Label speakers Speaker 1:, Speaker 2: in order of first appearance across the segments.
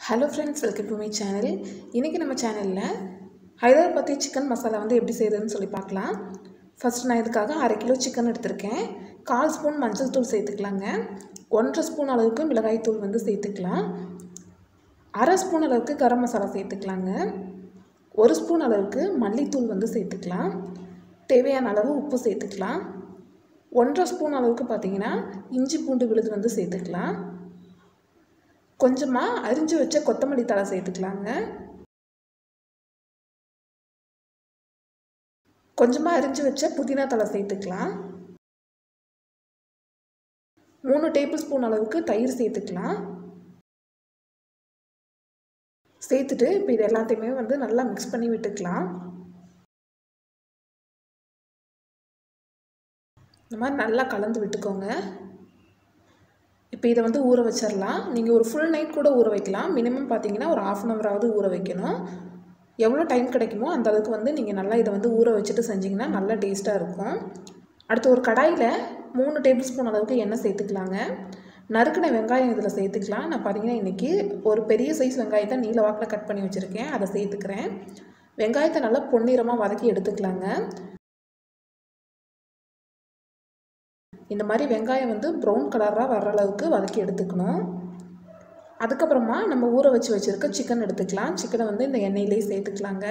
Speaker 1: hello friends welcome to my channel இன்றைக்கி நம்ம சேனலில் ஹைதராபாத்தி சிக்கன் மசாலா வந்து எப்படி செய்கிறதுன்னு சொல்லி பார்க்கலாம் ஃபஸ்ட் நான் இதுக்காக அரை கிலோ சிக்கன் எடுத்திருக்கேன் கால் ஸ்பூன் மஞ்சள் தூள் சேர்த்துக்கலாங்க ஒன்றரை ஸ்பூன் அளவுக்கு மிளகாய் தூள் வந்து சேர்த்துக்கலாம் அரை ஸ்பூன் அளவுக்கு கரம் மசாலா சேர்த்துக்கலாங்க ஒரு ஸ்பூன் அளவுக்கு மல்லித்தூள் வந்து சேர்த்துக்கலாம் தேவையான அளவு உப்பு சேர்த்துக்கலாம் ஒன்றரை ஸ்பூன் அளவுக்கு பார்த்தீங்கன்னா இஞ்சி பூண்டு விழுது வந்து சேர்த்துக்கலாம் கொஞ்சமாக அரிஞ்சு வச்ச கொத்தமல்லி தழை சேர்த்துக்கலாங்க கொஞ்சமாக அரிஞ்சு வச்ச புதினா தழை சேர்த்துக்கலாம் மூணு டேபிள் ஸ்பூன் அளவுக்கு தயிர் சேர்த்துக்கலாம் சேர்த்துட்டு இப்போ இது எல்லாத்தையுமே வந்து நல்லா மிக்ஸ் பண்ணி விட்டுக்கலாம் இந்த மாதிரி நல்லா கலந்து விட்டுக்கோங்க இப்போ இதை வந்து ஊற வச்சிடலாம் நீங்கள் ஒரு ஃபுல் நைட் கூட ஊற வைக்கலாம் மினிமம் பார்த்தீங்கன்னா ஒரு ஆஃப் அன் ஹவராவது ஊற வைக்கணும் எவ்வளோ டைம் கிடைக்குமோ அந்த அளவுக்கு வந்து நீங்கள் நல்லா இதை வந்து ஊற வச்சுட்டு செஞ்சிங்கன்னா நல்லா டேஸ்ட்டாக இருக்கும் அடுத்து ஒரு கடாயில் மூணு டேபிள் ஸ்பூன் அளவுக்கு எண்ணெய் சேர்த்துக்கலாங்க நறுக்கின வெங்காயம் இதில் சேர்த்துக்கலாம் நான் பார்த்தீங்கன்னா இன்றைக்கி ஒரு பெரிய சைஸ் வெங்காயத்தை நீல வாக்கில் கட் பண்ணி வச்சுருக்கேன் அதை சேர்த்துக்கிறேன் வெங்காயத்தை நல்லா பொன்னிறமாக வதக்கி எடுத்துக்கலாங்க இந்த மாதிரி வெங்காயம் வந்து ப்ரௌன் கலராக வர்ற அளவுக்கு வதக்கி எடுத்துக்கணும் அதுக்கப்புறமா நம்ம ஊற வச்சு வச்சுருக்க சிக்கன் எடுத்துக்கலாம் சிக்கனை வந்து இந்த எண்ணெயிலே சேர்த்துக்கலாங்க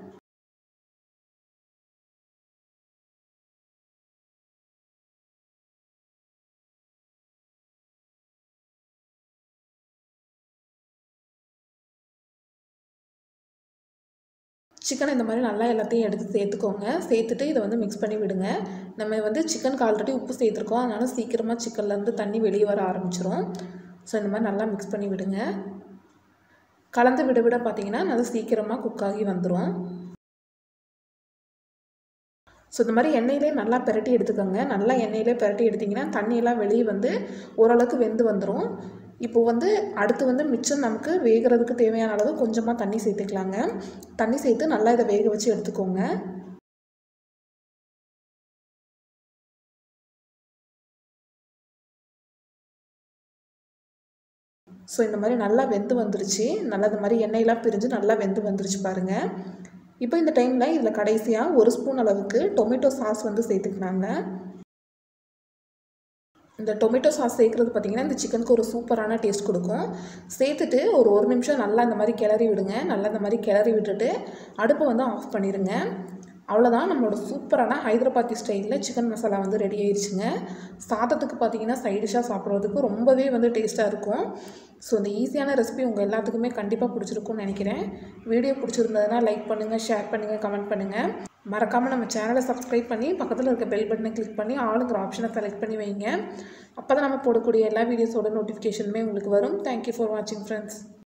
Speaker 1: சிக்கன் இந்த மாதிரி நல்லா எல்லாத்தையும் எடுத்து சேர்த்துக்கோங்க சேர்த்துட்டு இதை வந்து மிக்ஸ் பண்ணி விடுங்க நம்ம வந்து சிக்கனுக்கு ஆல்ரெடி உப்பு சேர்த்துருக்கோம் அதனால் சீக்கிரமாக சிக்கன்லேருந்து தண்ணி வெளியே வர ஆரம்பிச்சிரும் ஸோ இந்த மாதிரி நல்லா மிக்ஸ் பண்ணி விடுங்க கலந்து விட விட பார்த்தீங்கன்னா நல்லா சீக்கிரமாக குக் ஆகி வந்துடும் ஸோ இந்த மாதிரி எண்ணெயிலே நல்லா பிரட்டி எடுத்துக்கோங்க நல்லா எண்ணெயிலே பிரட்டி எடுத்திங்கன்னா தண்ணியெல்லாம் வெளியே வந்து ஓரளவுக்கு வெந்து வந்துடும் இப்போது வந்து அடுத்து வந்து மிச்சம் நமக்கு வேகிறதுக்கு தேவையான அளவு கொஞ்சமாக தண்ணி சேர்த்துக்கலாங்க தண்ணி சேர்த்து நல்லா இதை வேக வச்சு எடுத்துக்கோங்க ஸோ இந்த மாதிரி நல்லா வெந்து வந்துருச்சு நல்லா இந்த மாதிரி எண்ணெயெல்லாம் பிரிஞ்சு நல்லா வெந்து வந்துருச்சு பாருங்கள் இப்போ இந்த டைமில் இதில் கடைசியாக ஒரு ஸ்பூன் அளவுக்கு டொமேட்டோ சாஸ் வந்து சேர்த்துக்கினாங்க இந்த டொமேட்டோ சாஸ் சேர்க்குறது பார்த்திங்கன்னா இந்த சிக்கனுக்கு ஒரு சூப்பரான டேஸ்ட் கொடுக்கும் சேர்த்துட்டு ஒரு ஒரு நிமிஷம் நல்லா இந்த மாதிரி கிளறி விடுங்க நல்லா இந்த மாதிரி கிளறி விட்டுட்டு அடுப்பை வந்து ஆஃப் பண்ணிடுங்க அவ்வளோதான் நம்மளோட சூப்பரான ஹைதராபாத்தி ஸ்டைலில் சிக்கன் மசாலா வந்து ரெடி ஆயிடுச்சுங்க சாதத்துக்கு பார்த்தீங்கன்னா சைடிஷாக சாப்பிட்றதுக்கு ரொம்பவே வந்து டேஸ்ட்டாக இருக்கும் ஸோ இந்த ஈஸியான ரெசிபி உங்கள் எல்லாத்துக்குமே கண்டிப்பாக பிடிச்சிருக்கும்னு நினைக்கிறேன் வீடியோ பிடிச்சிருந்ததுன்னா லைக் பண்ணுங்கள் ஷேர் பண்ணுங்கள் கமெண்ட் பண்ணுங்கள் மறக்காமல் நம்ம சேனலை சப்ஸ்கிரைப் பண்ணி பக்கத்தில் இருக்க பெல் பட்டனை கிளிக் பண்ணி ஆளுங்கிற ஆப்ஷனை செலக்ட் பண்ணி வைங்க அப்போ தான் நம்ம போடக்கூடிய எல்லா வீடியோஸோட நோட்டிஃபிகேஷனுமே உங்களுக்கு வரும் தேங்க்யூ ஃபார் வாட்சிங் ஃப்ரெண்ட்ஸ்